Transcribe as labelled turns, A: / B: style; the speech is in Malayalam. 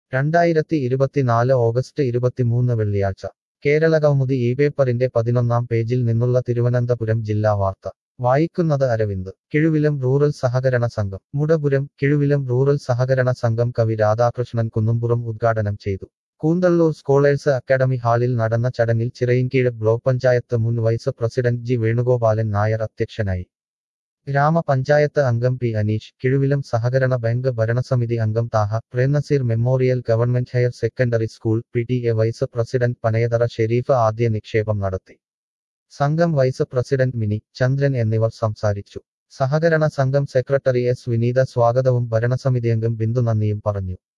A: രണ്ടായിരത്തി ഇരുപത്തിനാല് ഓഗസ്റ്റ് ഇരുപത്തിമൂന്ന് വെള്ളിയാഴ്ച കേരള കൗമുദി ഈ പേപ്പറിന്റെ പതിനൊന്നാം പേജിൽ നിന്നുള്ള തിരുവനന്തപുരം ജില്ലാ വാർത്ത വായിക്കുന്നത് അരവിന്ദ് കിഴുവിലം റൂറൽ സഹകരണ സംഘം മുടപുരം കിഴുവിലം റൂറൽ സഹകരണ സംഘം കവി രാധാകൃഷ്ണൻ കുന്നുംപുറം ഉദ്ഘാടനം ചെയ്തു കൂന്തള്ളൂർ സ്കോളേഴ്സ് അക്കാദമി ഹാളിൽ നടന്ന ചടങ്ങിൽ ചിറയിൻകീഴ് ബ്ലോക്ക് പഞ്ചായത്ത് മുൻ vice president G Venugopalan Nair അധ്യക്ഷനായി ഗ്രാമപഞ്ചായത്ത് അംഗം പി അനീഷ് കിഴുവിലം സഹകരണ ബാങ്ക് ഭരണസമിതി അംഗം Thaha Premnazir memorial government higher secondary school P T A vice president Panayathara Shareef ആദ്യ നിക്ഷേപം നടത്തി സംഘം വൈസ് പ്രസിഡന്റ് മിനി ചന്ദ്രൻ എന്നിവർ സംസാരിച്ചു സഹകരണ സംഘം സെക്രട്ടറി എസ് വിനീത സ്വാഗതവും ഭരണസമിതി അംഗം ബിന്ദു നന്ദിയും പറഞ്ഞു